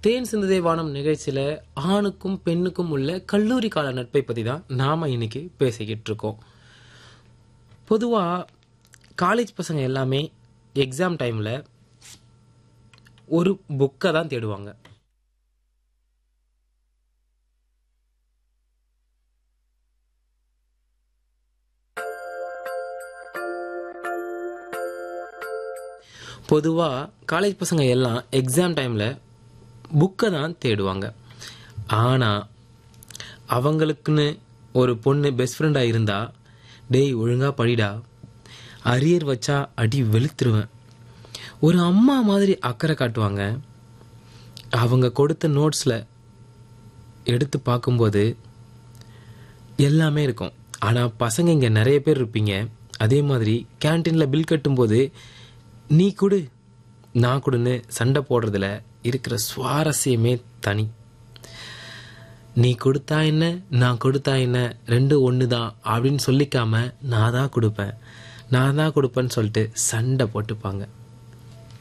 தேன் சிந்துதே வானம் நிகழ்ச்சியில் ஆணுக்கும் பெண்ணுக்கும் உள்ள கல்லூரி கால நட்பை பற்றி தான் நாம் இன்னைக்கு பேசிக்கிட்டு இருக்கோம் பொதுவாக காலேஜ் பசங்க எல்லாமே எக்ஸாம் டைமில் ஒரு புக்கை தான் தேடுவாங்க பொதுவாக காலேஜ் பசங்க எல்லாம் எக்ஸாம் டைமில் புக்கை தான் தேடுவாங்க ஆனால் அவங்களுக்குன்னு ஒரு பொண்ணு பெஸ்ட் ஃப்ரெண்டாக இருந்தா டேய் ஒழுங்காக படிடா அரியர் வச்சா அடி வெளுத்துருவேன் ஒரு அம்மா மாதிரி அக்கறை காட்டுவாங்க அவங்க கொடுத்த நோட்ஸில் எடுத்து பார்க்கும்போது எல்லாமே இருக்கும் ஆனால் பசங்க இங்கே நிறைய பேர் இருப்பீங்க அதே மாதிரி கேன்டீனில் பில் கட்டும்போது நீ கொடு நான் கொடுன்னு சண்டை போடுறதுல இருக்கிற சுவாரஸ்யமே தனி நீ கொடுத்தா என்ன நான் கொடுத்தா என்ன ரெண்டும் ஒன்று தான் அப்படின்னு சொல்லிக்காம நான் தான் கொடுப்பேன் நான் தான் கொடுப்பேன்னு சொல்லிட்டு சண்டை போட்டுப்பாங்க